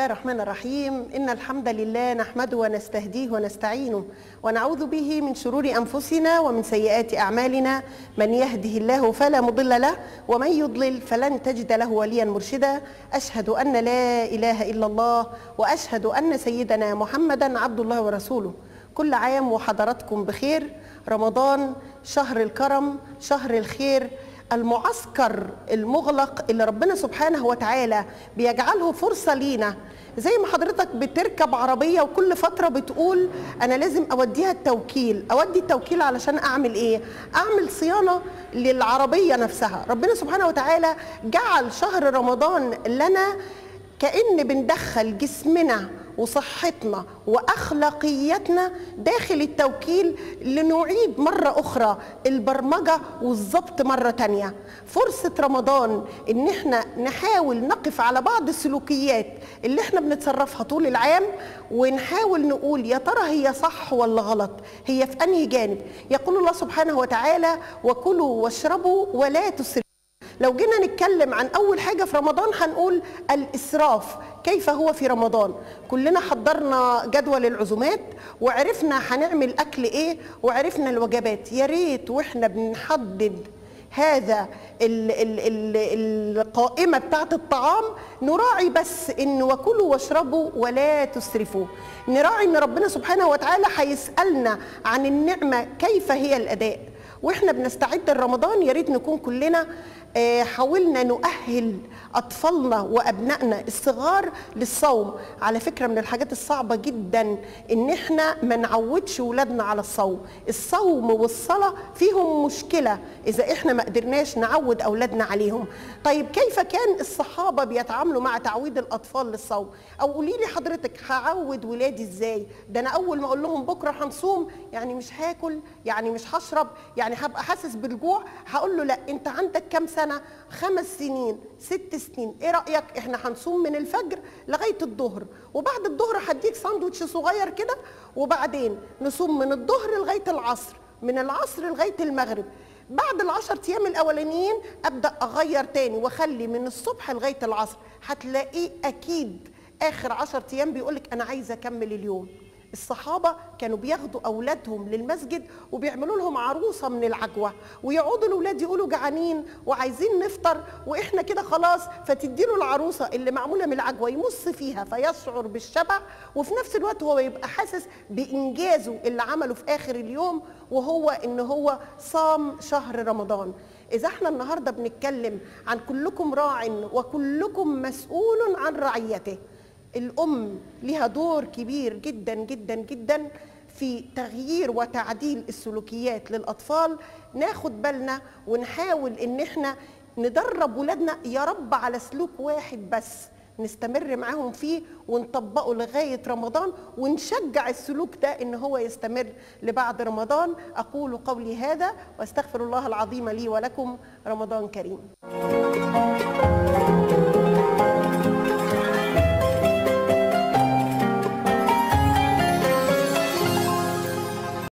الله الرحمن الرحيم إن الحمد لله نحمده ونستهديه ونستعينه ونعوذ به من شرور أنفسنا ومن سيئات أعمالنا من يهده الله فلا مضل له ومن يضلل فلن تجد له وليا مرشدا أشهد أن لا إله إلا الله وأشهد أن سيدنا محمدا عبد الله ورسوله كل عام وحضراتكم بخير رمضان شهر الكرم شهر الخير المعسكر المغلق اللي ربنا سبحانه وتعالى بيجعله فرصه لينا زي ما حضرتك بتركب عربيه وكل فتره بتقول انا لازم اوديها التوكيل اودي التوكيل علشان اعمل ايه اعمل صيانه للعربيه نفسها ربنا سبحانه وتعالى جعل شهر رمضان لنا كأن بندخل جسمنا وصحتنا واخلاقياتنا داخل التوكيل لنعيد مره اخرى البرمجه والضبط مره تانية فرصه رمضان ان احنا نحاول نقف على بعض السلوكيات اللي احنا بنتصرفها طول العام ونحاول نقول يا ترى هي صح ولا غلط هي في انهي جانب يقول الله سبحانه وتعالى وكلوا واشربوا ولا تسرفوا لو جينا نتكلم عن اول حاجه في رمضان هنقول الاسراف كيف هو في رمضان كلنا حضرنا جدول العزومات وعرفنا هنعمل اكل ايه وعرفنا الوجبات يا ريت واحنا بنحدد هذا ال ال ال القائمة بتاعت الطعام نراعي بس ان وكلوا واشربوا ولا تسرفوا نراعي ان ربنا سبحانه وتعالى هيسألنا عن النعمة كيف هي الأداء واحنا بنستعد لرمضان يا ريت نكون كلنا حاولنا نؤهل اطفالنا وابنائنا الصغار للصوم على فكره من الحاجات الصعبه جدا ان احنا ما نعودش ولادنا على الصوم الصوم والصلاه فيهم مشكله اذا احنا ما قدرناش نعود اولادنا عليهم طيب كيف كان الصحابه بيتعاملوا مع تعويد الاطفال للصوم او قولي لي حضرتك هعود ولادي ازاي ده انا اول ما اقول لهم بكره هنصوم يعني مش هاكل يعني مش هشرب يعني هبقى حاسس بالجوع هقول له لا انت عندك كام سنه سنة خمس سنين ست سنين ايه رأيك احنا هنصوم من الفجر لغاية الظهر وبعد الظهر هديك ساندوتش صغير كده وبعدين نصوم من الظهر لغاية العصر من العصر لغاية المغرب بعد العشر ايام الاولانيين ابدا اغير تاني واخلي من الصبح لغايه العصر هتلاقيه اكيد اخر عشر ايام بيقولك انا عايزه اكمل اليوم الصحابه كانوا بياخدوا اولادهم للمسجد وبيعملوا لهم عروسه من العجوه ويقعدوا الاولاد يقولوا جعانين وعايزين نفطر واحنا كده خلاص فتدي له العروسه اللي معموله من العجوه يمص فيها فيشعر بالشبع وفي نفس الوقت هو يبقى حاسس بانجازه اللي عمله في اخر اليوم وهو ان هو صام شهر رمضان إذا احنا النهارده بنتكلم عن كلكم راع وكلكم مسؤول عن رعيته الام لها دور كبير جدا جدا جدا في تغيير وتعديل السلوكيات للاطفال ناخد بالنا ونحاول ان احنا ندرب ولادنا يا رب على سلوك واحد بس نستمر معاهم فيه ونطبقه لغايه رمضان ونشجع السلوك ده ان هو يستمر لبعد رمضان اقول قولي هذا واستغفر الله العظيم لي ولكم رمضان كريم